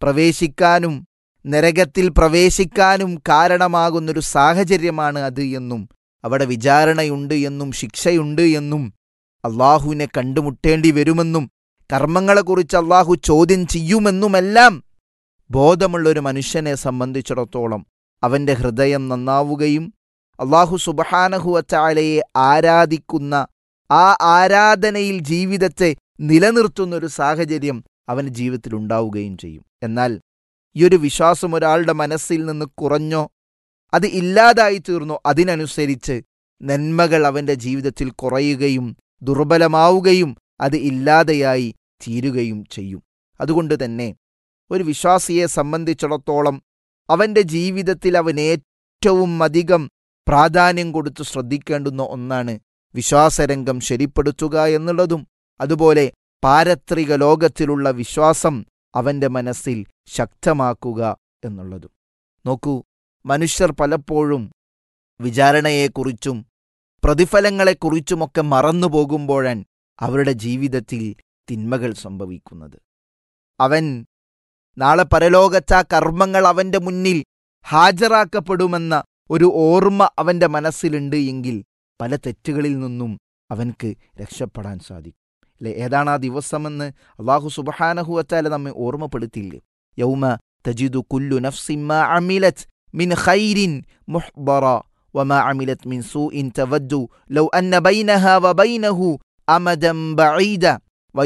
പ്രവേശിക്കാനും നരകത്തിൽ പ്രവേശിക്കാനും കാരണമാകുന്നൊരു സാഹചര്യമാണ് അത് എന്നും അവിടെ വിചാരണയുണ്ട് എന്നും ശിക്ഷയുണ്ട് എന്നും അള്ളാഹുവിനെ കണ്ടുമുട്ടേണ്ടി വരുമെന്നും കർമ്മങ്ങളെക്കുറിച്ച് അള്ളാഹു ചോദ്യം ചെയ്യുമെന്നുമെല്ലാം ബോധമുള്ളൊരു മനുഷ്യനെ സംബന്ധിച്ചിടത്തോളം അവൻ്റെ ഹൃദയം നന്നാവുകയും അള്ളാഹു സുബഹാനഹുവച്ചാലയെ ആരാധിക്കുന്ന ആ ആരാധനയിൽ ജീവിതത്തെ നിലനിർത്തുന്നൊരു സാഹചര്യം അവൻ്റെ ജീവിതത്തിൽ ഉണ്ടാവുകയും ചെയ്യും എന്നാൽ ഈ ഒരു വിശ്വാസം ഒരാളുടെ മനസ്സിൽ നിന്ന് കുറഞ്ഞോ അത് ഇല്ലാതായി തീർന്നോ അതിനനുസരിച്ച് നന്മകൾ അവൻ്റെ ജീവിതത്തിൽ കുറയുകയും ദുർബലമാവുകയും അത് ഇല്ലാതെയായി തീരുകയും ചെയ്യും അതുകൊണ്ട് തന്നെ ഒരു വിശ്വാസിയെ സംബന്ധിച്ചിടത്തോളം അവൻ്റെ ജീവിതത്തിൽ അവൻ ഏറ്റവും അധികം പ്രാധാന്യം കൊടുത്ത് ശ്രദ്ധിക്കേണ്ടുന്ന ഒന്നാണ് വിശ്വാസരംഗം ശരിപ്പെടുത്തുക എന്നുള്ളതും അതുപോലെ പാരത്രിക ലോകത്തിലുള്ള വിശ്വാസം അവൻ്റെ മനസ്സിൽ ശക്തമാക്കുക എന്നുള്ളതും നോക്കൂ മനുഷ്യർ പലപ്പോഴും വിചാരണയെക്കുറിച്ചും പ്രതിഫലങ്ങളെക്കുറിച്ചുമൊക്കെ മറന്നു പോകുമ്പോഴാണ് അവരുടെ ജീവിതത്തിൽ തിന്മകൾ സംഭവിക്കുന്നത് അവൻ നാളെ പരലോകത്ത കർമ്മങ്ങൾ അവൻ്റെ മുന്നിൽ ഹാജരാക്കപ്പെടുമെന്ന ഒരു ഓർമ്മ അവൻ്റെ മനസ്സിലുണ്ട് എങ്കിൽ പല തെറ്റുകളിൽ നിന്നും അവൻക്ക് രക്ഷപ്പെടാൻ സാധിക്കും അല്ലെ ഏതാണ് ആ ദിവസമെന്ന് അള്ളാഹു സുബഹാനഹുവത്താല നമ്മെ ഓർമ്മപ്പെടുത്തിയില്ലേ യൗമ തജിദു കുല്ലു നഫ്സിമ്മ അമിലത് മിൻ ഖൈരിൻ മുഹ്ബറ وما عملت من سوء تود لو أن بينها وبينه أمدا بعيدا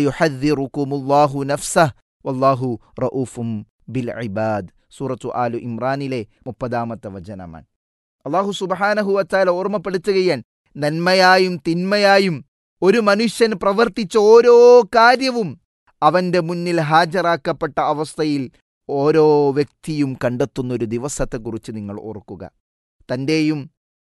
ويحذركم الله نفسه والله رؤوف بالعباد സൂറത്തു ആലു ഇമ്രാനിലെ മുപ്പതാമത്തെ വചനമാണ് അള്ളാഹു സുബഹാനഹുവത്താല ഓർമ്മപ്പെടുത്തുകയാൻ നന്മയായും തിന്മയായും ഒരു മനുഷ്യൻ പ്രവർത്തിച്ച ഓരോ കാര്യവും അവന്റെ മുന്നിൽ ഹാജരാക്കപ്പെട്ട അവസ്ഥയിൽ ഓരോ വ്യക്തിയും കണ്ടെത്തുന്ന ഒരു ദിവസത്തെക്കുറിച്ച് നിങ്ങൾ ഓർക്കുക തൻ്റെയും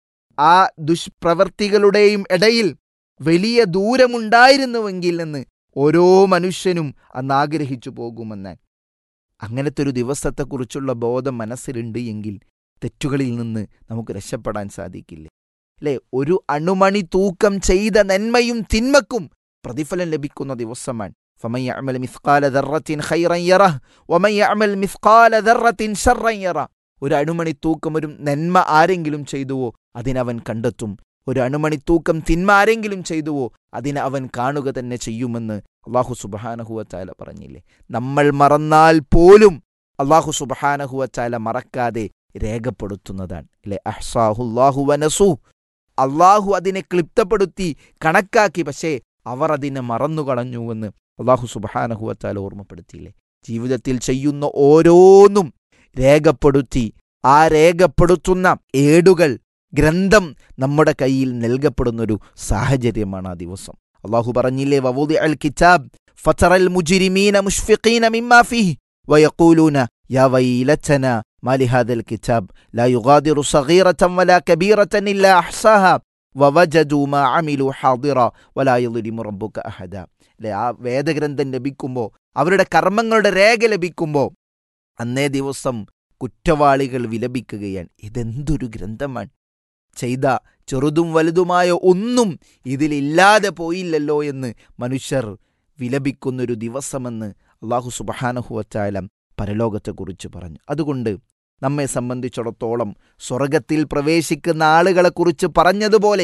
ആ ദുഷ്പ്രവർത്തികളുടെയും ഇടയിൽ വലിയ ദൂരമുണ്ടായിരുന്നുവെങ്കിൽ എന്ന് ഓരോ മനുഷ്യനും അന്ന് ആഗ്രഹിച്ചു പോകുമെന്ന് അങ്ങനത്തെ ഒരു ദിവസത്തെക്കുറിച്ചുള്ള ബോധം മനസ്സിലുണ്ട് എങ്കിൽ തെറ്റുകളിൽ നിന്ന് നമുക്ക് രക്ഷപ്പെടാൻ സാധിക്കില്ല അല്ലേ ഒരു അണുമണി തൂക്കം ചെയ്ത നന്മയും തിന്മക്കും പ്രതിഫലം ലഭിക്കുന്ന ദിവസമാണ് فمن يعمل مثقال ذرة خيرا يره ومن يعمل مثقال ذرة شرا يره ഒരു അണുമണി തൂക്കം ഒരു നന്മ ആരെങ്കിലും ചെയ്തുവോ അതിനവൻ കണ്ടെത്തും ഒരു അണുമണി തൂക്കം തിന്മ ആരെങ്കിലും ചെയ്തുവോ അതിനെ അവൻ കാണുക തന്നെ ചെയ്യുമെന്ന് അള്ളാഹു സുബഹാനഹുവച്ചാല പറഞ്ഞില്ലേ നമ്മൾ മറന്നാൽ പോലും അള്ളാഹു സുബഹാനഹുവച്ചാല മറക്കാതെ രേഖപ്പെടുത്തുന്നതാണ് അല്ലെ അഹ്സാഹുല്ലാഹു വനസു അള്ളാഹു അതിനെ ക്ലിപ്തപ്പെടുത്തി കണക്കാക്കി പക്ഷേ അവർ അതിനെ മറന്നുകളഞ്ഞുവെന്ന് അള്ളാഹു സുബഹാനഹുവച്ചാല ഓർമ്മപ്പെടുത്തിയില്ലേ ജീവിതത്തിൽ ചെയ്യുന്ന ഓരോന്നും രേഖപ്പെടുത്തി ആ രേഖപ്പെടുത്തുന്ന ഏടുകൾ ഗ്രന്ഥം നമ്മുടെ കയ്യിൽ നൽകപ്പെടുന്നൊരു സാഹചര്യമാണ് ആ ദിവസം അള്ളാഹു പറഞ്ഞില്ലേ വവുദി അൽ കിതാബ് ഫതറൽ മുജിരിമീന മുഷ്ഫിഖീന മിമ്മാ ഫീഹി വയഖൂലൂന യാ വൈലതന ما لهذا الكتاب لا يغادر صغيرة ولا كبيرة إلا أحصاها ووجدوا ما عملوا حاضرا ولا يظلم ربك أحدا അല്ലെ ആ വേദഗ്രന്ഥം ലഭിക്കുമ്പോൾ അവരുടെ കർമ്മങ്ങളുടെ രേഖ ലഭിക്കുമ്പോൾ അന്നേ ദിവസം കുറ്റവാളികൾ വിലപിക്കുകയാണ് ഇതെന്തൊരു ഗ്രന്ഥമാണ് ചെയ്ത ചെറുതും വലുതുമായ ഒന്നും ഇതിലില്ലാതെ പോയില്ലല്ലോ എന്ന് മനുഷ്യർ വിലപിക്കുന്നൊരു ദിവസമെന്ന് അള്ളാഹു സുബഹാനഹുവച്ചായാലും പരലോകത്തെക്കുറിച്ച് പറഞ്ഞു അതുകൊണ്ട് നമ്മെ സംബന്ധിച്ചിടത്തോളം സ്വർഗത്തിൽ പ്രവേശിക്കുന്ന ആളുകളെക്കുറിച്ച് പറഞ്ഞതുപോലെ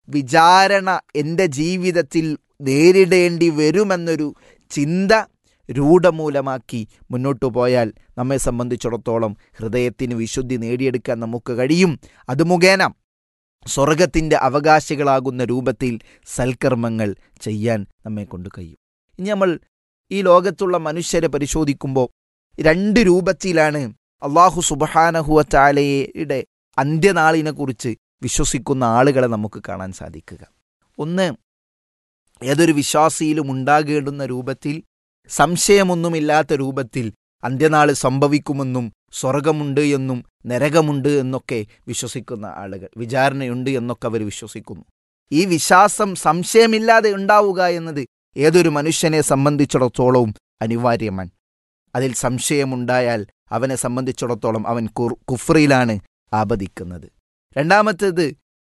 വിചാരണ എൻ്റെ ജീവിതത്തിൽ നേരിടേണ്ടി വരുമെന്നൊരു ചിന്ത രൂഢമൂലമാക്കി മുന്നോട്ടു പോയാൽ നമ്മെ സംബന്ധിച്ചിടത്തോളം ഹൃദയത്തിന് വിശുദ്ധി നേടിയെടുക്കാൻ നമുക്ക് കഴിയും അത് മുഖേന സ്വർഗത്തിൻ്റെ അവകാശികളാകുന്ന രൂപത്തിൽ സൽക്കർമ്മങ്ങൾ ചെയ്യാൻ നമ്മെ കൊണ്ട് കഴിയും ഇനി നമ്മൾ ഈ ലോകത്തുള്ള മനുഷ്യരെ പരിശോധിക്കുമ്പോൾ രണ്ട് രൂപത്തിലാണ് അള്ളാഹു സുബഹാനഹുവ ചാലയുടെ അന്ത്യനാളിനെക്കുറിച്ച് വിശ്വസിക്കുന്ന ആളുകളെ നമുക്ക് കാണാൻ സാധിക്കുക ഒന്ന് ഏതൊരു വിശ്വാസിയിലും ഉണ്ടാകേണ്ടുന്ന രൂപത്തിൽ സംശയമൊന്നുമില്ലാത്ത രൂപത്തിൽ അന്ത്യനാൾ സംഭവിക്കുമെന്നും സ്വർഗമുണ്ട് എന്നും നരകമുണ്ട് എന്നൊക്കെ വിശ്വസിക്കുന്ന ആളുകൾ വിചാരണയുണ്ട് എന്നൊക്കെ അവർ വിശ്വസിക്കുന്നു ഈ വിശ്വാസം സംശയമില്ലാതെ ഉണ്ടാവുക എന്നത് ഏതൊരു മനുഷ്യനെ സംബന്ധിച്ചിടത്തോളവും അനിവാര്യമാണ് അതിൽ സംശയമുണ്ടായാൽ അവനെ സംബന്ധിച്ചിടത്തോളം അവൻ കുഫ്രിയിലാണ് ആപതിക്കുന്നത് രണ്ടാമത്തേത്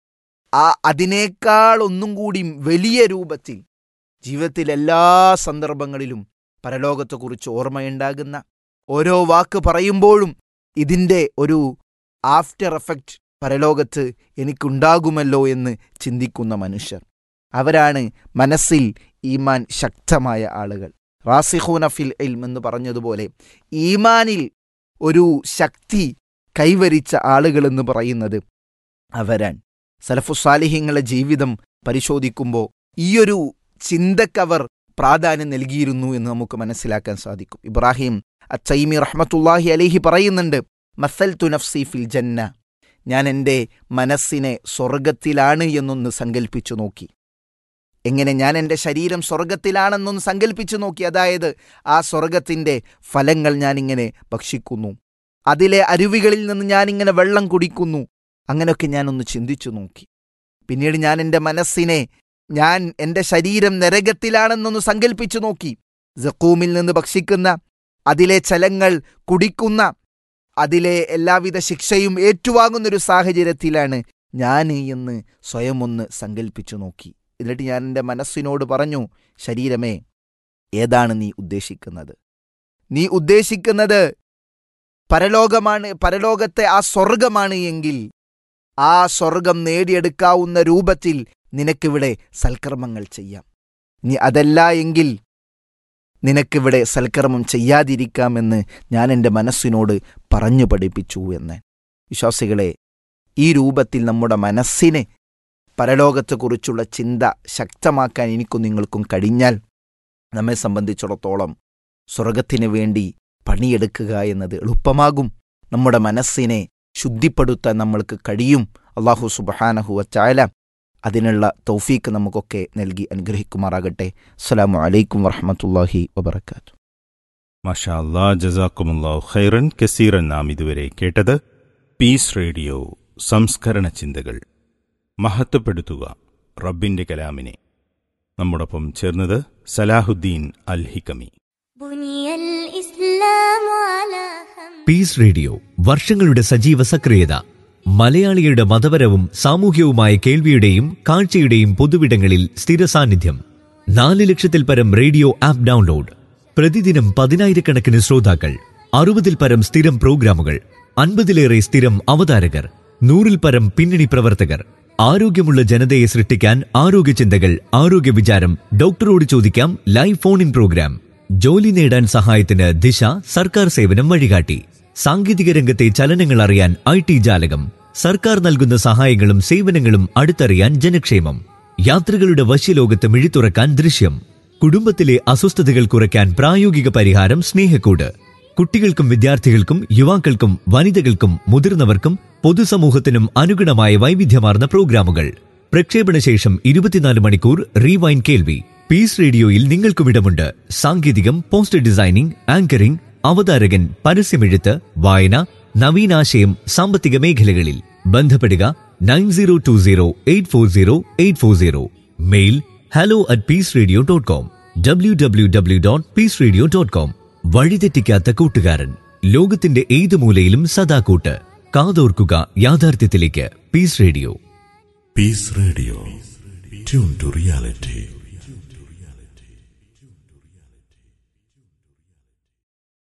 ആ അതിനേക്കാൾ ഒന്നും കൂടി വലിയ രൂപത്തിൽ ജീവിതത്തിൽ എല്ലാ സന്ദർഭങ്ങളിലും പരലോകത്തെക്കുറിച്ച് ഓർമ്മയുണ്ടാകുന്ന ഓരോ വാക്ക് പറയുമ്പോഴും ഇതിൻ്റെ ഒരു ആഫ്റ്റർ എഫക്റ്റ് പരലോകത്ത് എനിക്കുണ്ടാകുമല്ലോ എന്ന് ചിന്തിക്കുന്ന മനുഷ്യർ അവരാണ് മനസ്സിൽ ഈമാൻ ശക്തമായ ആളുകൾ റാസിഖൂന ഫിൽ ഇൽം എന്ന് പറഞ്ഞതുപോലെ ഈമാനിൽ ഒരു ശക്തി കൈവരിച്ച ആളുകളെന്ന് പറയുന്നത് അവരാണ് സലഫുസാലിഹ്യങ്ങളുടെ ജീവിതം പരിശോധിക്കുമ്പോൾ ഈയൊരു ചിന്തക്കവർ പ്രാധാന്യം നൽകിയിരുന്നു എന്ന് നമുക്ക് മനസ്സിലാക്കാൻ സാധിക്കും ഇബ്രാഹിം അച്ചൈമി റഹ്മത്തുല്ലാഹി അലിഹി പറയുന്നുണ്ട് മസൽ തുനഫ്സി ഫിൽ ജന്ന ഞാൻ എൻ്റെ മനസ്സിനെ സ്വർഗത്തിലാണ് എന്നൊന്ന് സങ്കല്പിച്ചു നോക്കി എങ്ങനെ ഞാൻ എൻ്റെ ശരീരം സ്വർഗത്തിലാണെന്നൊന്ന് സങ്കല്പിച്ചു നോക്കി അതായത് ആ സ്വർഗത്തിൻ്റെ ഫലങ്ങൾ ഞാനിങ്ങനെ ഭക്ഷിക്കുന്നു അതിലെ അരുവികളിൽ നിന്ന് ഞാനിങ്ങനെ വെള്ളം കുടിക്കുന്നു അങ്ങനെയൊക്കെ ഞാനൊന്ന് ചിന്തിച്ചു നോക്കി പിന്നീട് ഞാൻ എൻ്റെ മനസ്സിനെ ഞാൻ എൻ്റെ ശരീരം നരകത്തിലാണെന്നൊന്ന് സങ്കല്പിച്ചു നോക്കി ജക്കൂമിൽ നിന്ന് ഭക്ഷിക്കുന്ന അതിലെ ചലങ്ങൾ കുടിക്കുന്ന അതിലെ എല്ലാവിധ ശിക്ഷയും ഏറ്റുവാങ്ങുന്നൊരു സാഹചര്യത്തിലാണ് ഞാൻ എന്ന് സ്വയം ഒന്ന് സങ്കല്പിച്ചു നോക്കി എന്നിട്ട് ഞാൻ എൻ്റെ മനസ്സിനോട് പറഞ്ഞു ശരീരമേ ഏതാണ് നീ ഉദ്ദേശിക്കുന്നത് നീ ഉദ്ദേശിക്കുന്നത് പരലോകമാണ് പരലോകത്തെ ആ സ്വർഗമാണ് എങ്കിൽ ആ സ്വർഗം നേടിയെടുക്കാവുന്ന രൂപത്തിൽ നിനക്കിവിടെ സൽക്കർമ്മങ്ങൾ ചെയ്യാം നീ അതല്ല എങ്കിൽ നിനക്കിവിടെ സൽക്കർമ്മം ചെയ്യാതിരിക്കാമെന്ന് ഞാൻ എൻ്റെ മനസ്സിനോട് പറഞ്ഞു പഠിപ്പിച്ചു എന്ന് വിശ്വാസികളെ ഈ രൂപത്തിൽ നമ്മുടെ മനസ്സിനെ പരലോകത്തെക്കുറിച്ചുള്ള ചിന്ത ശക്തമാക്കാൻ എനിക്കും നിങ്ങൾക്കും കഴിഞ്ഞാൽ നമ്മെ സംബന്ധിച്ചിടത്തോളം സ്വർഗത്തിന് വേണ്ടി പണിയെടുക്കുക എന്നത് എളുപ്പമാകും നമ്മുടെ മനസ്സിനെ ശുദ്ധിപ്പെടുത്താൻ നമ്മൾക്ക് കഴിയും അള്ളാഹു സുബഹാനഹുവ ചായ അതിനുള്ള തൗഫീക്ക് നമുക്കൊക്കെ നൽകി അനുഗ്രഹിക്കുമാറാകട്ടെ അസ്സലാമു അലൈക്കും വറഹമത്തല്ലാഹി വബർക്കാത്തു മഷാ അല്ലാ ജസാക്കുമുല്ലാഹു ഖൈറൻ കസീറൻ നാം ഇതുവരെ കേട്ടത് പീസ് റേഡിയോ സംസ്കരണ ചിന്തകൾ മഹത്വപ്പെടുത്തുക റബ്ബിന്റെ കലാമിനെ നമ്മോടൊപ്പം ചേർന്നത് സലാഹുദ്ദീൻ അൽ ഹിക്കമി بني الإسلام على خمس പീസ് റേഡിയോ വർഷങ്ങളുടെ സജീവ സക്രിയത മലയാളികളുടെ മതപരവും സാമൂഹ്യവുമായ കേൾവിയുടെയും കാഴ്ചയുടെയും പൊതുവിടങ്ങളിൽ സ്ഥിര സാന്നിധ്യം നാല് ലക്ഷത്തിൽ പരം റേഡിയോ ആപ്പ് ഡൗൺലോഡ് പ്രതിദിനം പതിനായിരക്കണക്കിന് ശ്രോതാക്കൾ അറുപതിൽ പരം സ്ഥിരം പ്രോഗ്രാമുകൾ അൻപതിലേറെ സ്ഥിരം അവതാരകർ നൂറിൽ പരം പിന്നണി പ്രവർത്തകർ ആരോഗ്യമുള്ള ജനതയെ സൃഷ്ടിക്കാൻ ആരോഗ്യ ചിന്തകൾ ആരോഗ്യ വിചാരം ഡോക്ടറോട് ചോദിക്കാം ലൈവ് ഫോൺ ഇൻ പ്രോഗ്രാം ജോലി നേടാൻ സഹായത്തിന് ദിശ സർക്കാർ സേവനം വഴികാട്ടി സാങ്കേതിക രംഗത്തെ ചലനങ്ങൾ അറിയാൻ ഐ ടി ജാലകം സർക്കാർ നൽകുന്ന സഹായങ്ങളും സേവനങ്ങളും അടുത്തറിയാൻ ജനക്ഷേമം യാത്രകളുടെ വശ്യലോകത്ത് മിഴിത്തുറക്കാൻ ദൃശ്യം കുടുംബത്തിലെ അസ്വസ്ഥതകൾ കുറയ്ക്കാൻ പ്രായോഗിക പരിഹാരം സ്നേഹക്കൂട് കുട്ടികൾക്കും വിദ്യാർത്ഥികൾക്കും യുവാക്കൾക്കും വനിതകൾക്കും മുതിർന്നവർക്കും പൊതുസമൂഹത്തിനും അനുഗുണമായ വൈവിധ്യമാർന്ന പ്രോഗ്രാമുകൾ പ്രക്ഷേപണ ശേഷം ഇരുപത്തിനാല് മണിക്കൂർ റീവൈൻ കേൾവി പീസ് റേഡിയോയിൽ നിങ്ങൾക്കും ഇടമുണ്ട് സാങ്കേതികം പോസ്റ്റർ ഡിസൈനിംഗ് ആങ്കറിംഗ് അവതാരകൻ പരസ്യമെഴുത്ത് വായന നവീനാശയം സാമ്പത്തിക മേഖലകളിൽ ബന്ധപ്പെടുക nine zero two zero eight four zero eight four zero mail hello at peace radio dot com W W W dot peace radio dot com വഴിതെറ്റിക്കാത്ത കൂട്ടുകാരൻ ലോകത്തിന്റെ ഏത് മൂലയിലും സദാ കൂട്ട് കാതോർക്കുക യാഥാർത്ഥ്യത്തിലേക്ക് peace radio Peace Radio. Tune to reality.